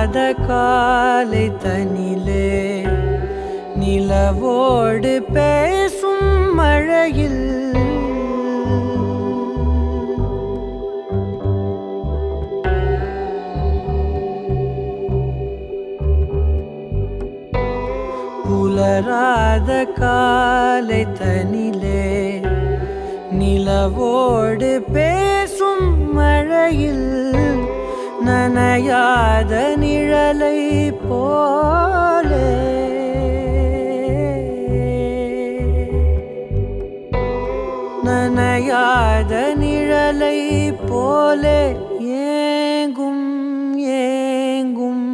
புலராத காலை தனிலே நிலவோடு பேசும் மழையில் புலராத காலை தனிலே நிலவோடு பேசும் மழையில் நனையாத நிழலை போலே நனையாத நிழலை போலே ஏங்கும் ஏங்கும்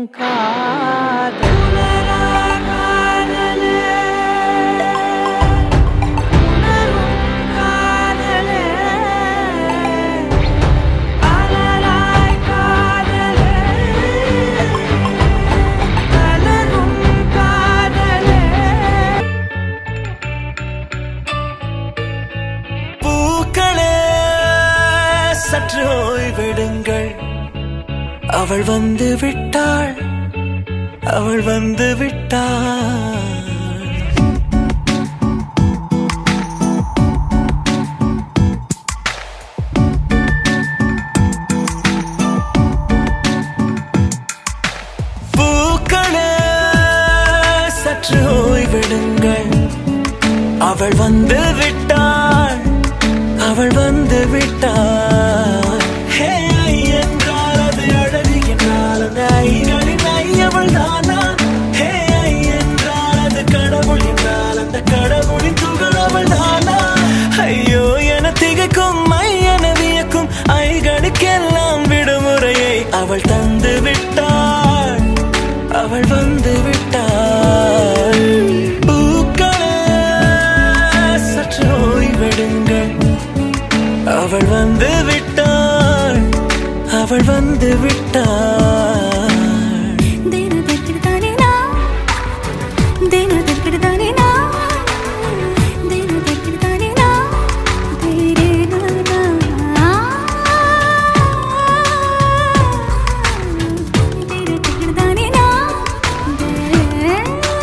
காதலரா காதலே உணரும் காதலே அலராய் காதலே அலரும் காதலே பூக்களே சற்று ஓய்வெடுங்கள் அவள் வந்து விட்டாள் அவள் வந்து விட்டாள் பூக்களே சற்று ஓய்வெடுங்கள் அவள் வந்து விட்டாள் அவள் வந்து விட்டாள் ஹே, ஐ என்றால் அது அழகு என்றால் அந்த ஐகளின் ஐ அவள் தானா ஹே ஐ என்றால் அது கடவுள் என்றால் அந்த கடவுளின் துகள் அவள் தானா ஐயோ என திகைக்கும் ஐ என வியக்கும் ஐகளுக்கெல்லாம் விடுமுறையை அவள் தந்து விட்டாள் அவள் வந்து விட்டாள் பூக்களே சற்று ஓய்வெடுங்கள் அவள் வந்து விட்டாள் அவள் வந்து விட்டாள் தேன தெற்கிடுதானே நான் தேன தெற்கிடுதானே நான் தேன தெற்கிடுதானே நான் தேரே நானா தேன தெற்கிடுதானே நான் தேரே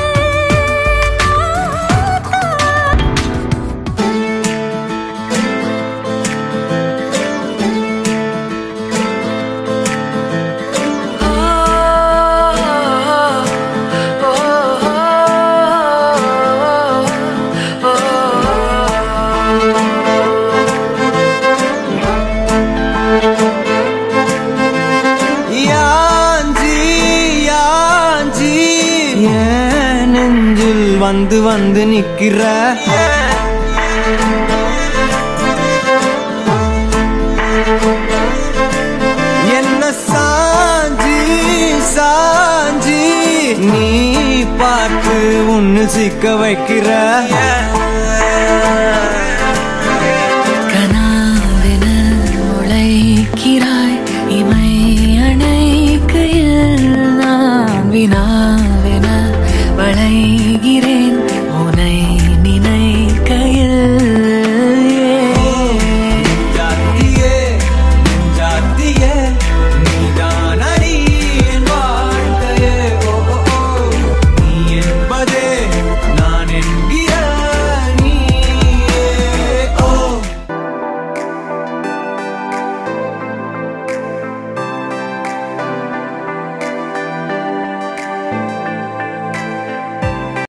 யாஞ்சி யாஞ்சி ஏன் நெஞ்சில் வந்து வந்து நிக்கிற என்ன சாஞ்சி சாஞ்சி நீ பார்த்து ஒன்னு சிக்க வைக்கிற